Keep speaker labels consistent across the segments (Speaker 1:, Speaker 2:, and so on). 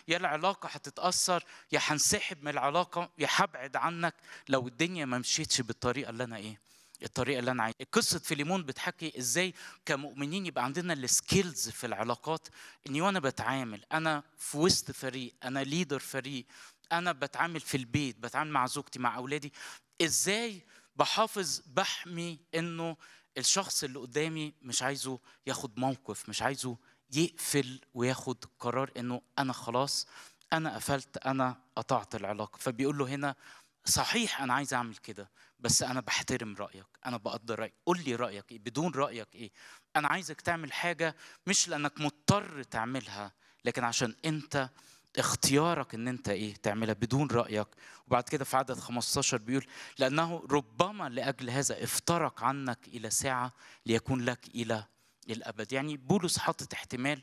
Speaker 1: يا العلاقه هتتاثر يا هنسحب من العلاقه يا هبعد عنك لو الدنيا ما مشيتش بالطريقه اللي انا ايه الطريقه اللي انا عايز قصه فيليمون بتحكي ازاي كمؤمنين يبقى عندنا السكيلز في العلاقات اني وانا بتعامل انا في وسط فريق انا ليدر فريق انا بتعامل في البيت بتعامل مع زوجتي مع اولادي ازاي بحافظ بحمي انه الشخص اللي قدامي مش عايزه ياخد موقف مش عايزه يقفل وياخد قرار انه انا خلاص انا قفلت انا قطعت العلاقه فبيقول له هنا صحيح انا عايز اعمل كده بس انا بحترم رايك انا بقدر رايك قول لي رايك ايه بدون رايك ايه انا عايزك تعمل حاجه مش لانك مضطر تعملها لكن عشان انت اختيارك ان انت ايه تعملها بدون رايك وبعد كده في عدد 15 بيقول لانه ربما لاجل هذا افترق عنك الى ساعه ليكون لك الى الابد يعني بولس حاطط احتمال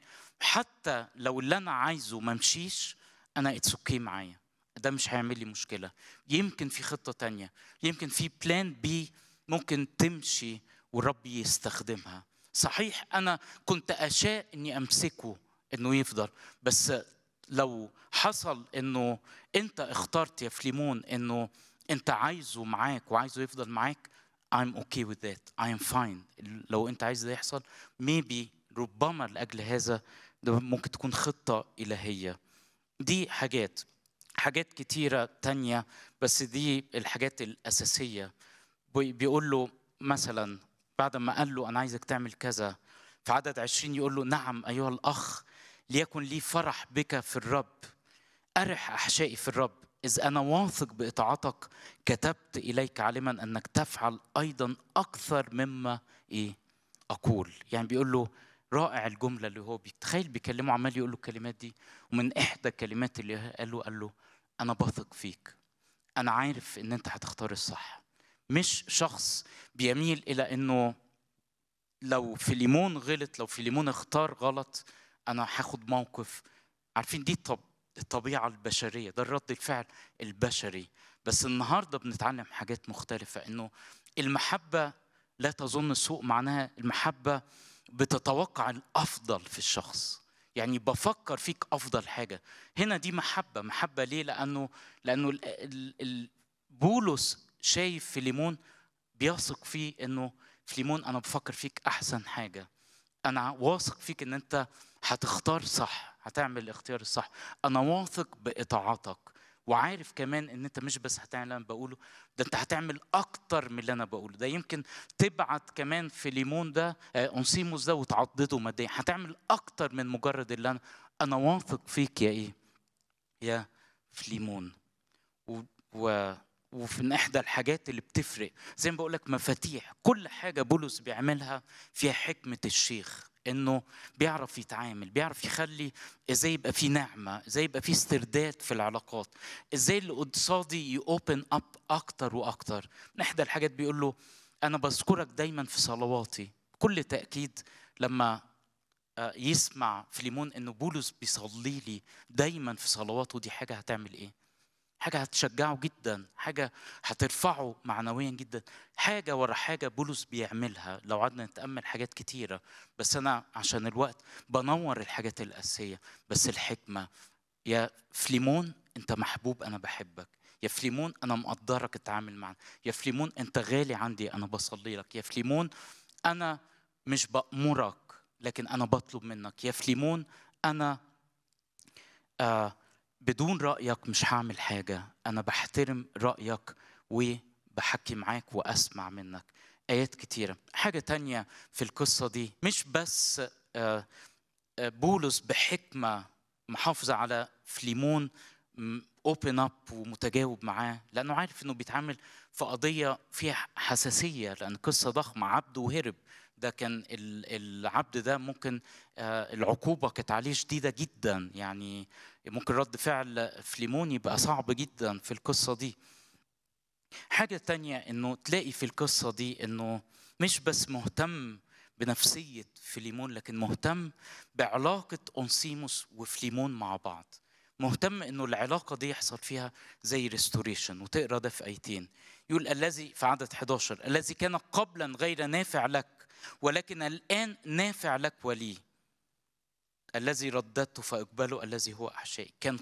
Speaker 1: حتى لو اللي انا عايزه ما مشيش انا اتس اوكي معايا ده مش هيعمل لي مشكله يمكن في خطه تانية يمكن في بلان بي ممكن تمشي والرب يستخدمها صحيح انا كنت اشاء اني امسكه انه يفضل بس لو حصل انه انت اخترت يا فليمون انه انت عايزه معاك وعايزه يفضل معاك I'm okay with that I am fine لو انت عايز ده يحصل maybe ربما لاجل هذا ده ممكن تكون خطه الهيه دي حاجات حاجات كتيره تانية بس دي الحاجات الاساسيه بيقول له مثلا بعد ما قال له انا عايزك تعمل كذا في عدد عشرين يقول له نعم ايها الاخ ليكن لي فرح بك في الرب أرح أحشائي في الرب إذ أنا واثق بإطاعتك كتبت إليك عالما أنك تفعل أيضا أكثر مما إيه أقول يعني بيقول له رائع الجملة اللي هو بيتخيل بيكلمه عمال يقول له الكلمات دي ومن إحدى الكلمات اللي قال له قال له أنا بثق فيك أنا عارف إن أنت هتختار الصح مش شخص بيميل إلى إنه لو فيليمون غلط لو فيليمون اختار غلط انا هاخد موقف عارفين دي الطب الطبيعه البشريه ده الرد الفعل البشري بس النهارده بنتعلم حاجات مختلفه انه المحبه لا تظن سوء معناها المحبه بتتوقع الافضل في الشخص يعني بفكر فيك افضل حاجه هنا دي محبه محبه ليه لانه لانه ال ال ال بولس شايف فيليمون بيثق فيه انه فيليمون انا بفكر فيك احسن حاجه انا واثق فيك ان انت هتختار صح هتعمل الاختيار الصح انا واثق باطاعتك وعارف كمان ان انت مش بس هتعمل اللي انا بقوله ده انت هتعمل اكتر من اللي انا بقوله ده يمكن تبعت كمان في ليمون ده انسيموس ده وتعضده ماديا هتعمل اكتر من مجرد اللي انا انا واثق فيك يا ايه يا فليمون و, و وفي احدى الحاجات اللي بتفرق زي ما بقول لك مفاتيح كل حاجه بولس بيعملها فيها حكمه الشيخ انه بيعرف يتعامل بيعرف يخلي ازاي يبقى في نعمه ازاي يبقى في استرداد في العلاقات ازاي اللي قصادي يوبن اب اكتر واكتر من احدى الحاجات بيقول له انا بذكرك دايما في صلواتي كل تاكيد لما يسمع فيليمون انه بولس بيصلي لي دايما في صلواته دي حاجه هتعمل ايه حاجه هتشجعه جدا حاجه هترفعه معنويا جدا حاجه ورا حاجه بولس بيعملها لو قعدنا نتامل حاجات كتيره بس انا عشان الوقت بنور الحاجات الاساسيه بس الحكمه يا فليمون انت محبوب انا بحبك يا فليمون انا مقدرك التعامل معنا يا فليمون انت غالي عندي انا بصلي لك يا فليمون انا مش بامرك لكن انا بطلب منك يا فليمون انا آه بدون رأيك مش هعمل حاجة أنا بحترم رأيك وبحكي معاك وأسمع منك آيات كتيرة حاجة تانية في القصة دي مش بس بولس بحكمة محافظة على فليمون اوبن اب ومتجاوب معاه لانه عارف انه بيتعامل في قضيه فيها حساسيه لان قصه ضخمه عبد وهرب ده كان العبد ده ممكن العقوبه كانت عليه شديده جدا يعني ممكن رد فعل فليمون يبقى صعب جدا في القصه دي حاجه تانية انه تلاقي في القصه دي انه مش بس مهتم بنفسيه فليمون لكن مهتم بعلاقه اونسيموس وفليمون مع بعض مهتم انه العلاقه دي يحصل فيها زي ريستوريشن وتقرا ده في ايتين يقول الذي في عدد 11 الذي كان قبلا غير نافع لك ولكن الان نافع لك ولي الذي رددته فاقبله الذي هو احشائي كان